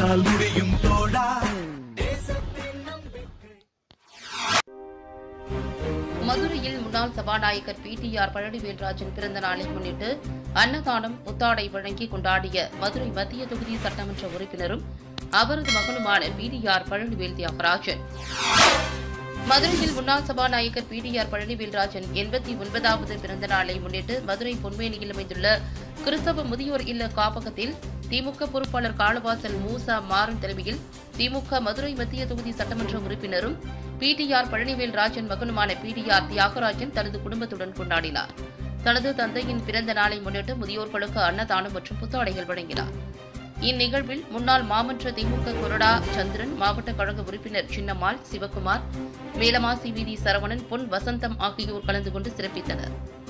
உன்னால் முடியும் தோழா மதுரையில் முன்னாள் சபாநாயகர் பிடிஆர் பழனிவேல்ராஜன் பிறந்த நாளை முன்னிட்டு அன்னதானம் புத்தாடை வழங்கி கொண்டாடிய மதுரை மத்திய தொகுதி சட்டமன்ற உறுப்பினரும் அவரது மகனுமான பிடிஆர் பழனிவேல் தியாகராஜன் மதுரையில் முன்னாள் சபாநாயகர் பிடிஆர் பழனிவேல்ராஜன் எண்பத்தி ஒன்பதாவது பிறந்த நாளை முன்னிட்டு மதுரை பொன்மேனியில் அமைந்துள்ள கிறிஸ்தவ முதியோர் இல்ல காப்பகத்தில் திமுக பொறுப்பாளர் காளவாசல் மூசா மாறன் தலைமையில் திமுக மதுரை மத்திய தொகுதி சட்டமன்ற உறுப்பினரும் பிடிஆர் பழனிவேல் ராஜன் மகனுமான பிடிஆர் தியாகராஜன் தனது குடும்பத்துடன் கொண்டாடினார் தனது தந்தையின் பிறந்த நாளை முன்னிட்டு முதியோர்களுக்கு அன்னதானம் மற்றும் புத்தாடைகள் வழங்கினார் இந்நிகழ்வில் முன்னாள் மாமன்ற திமுக கொறடா சந்திரன் மாவட்ட கழக உறுப்பினர் சின்னம்மாள் சிவக்குமார் மேலமாசி வீதி சரவணன் பொன் வசந்தம் ஆகியோர் கலந்து கொண்டு சிறப்பித்தனர்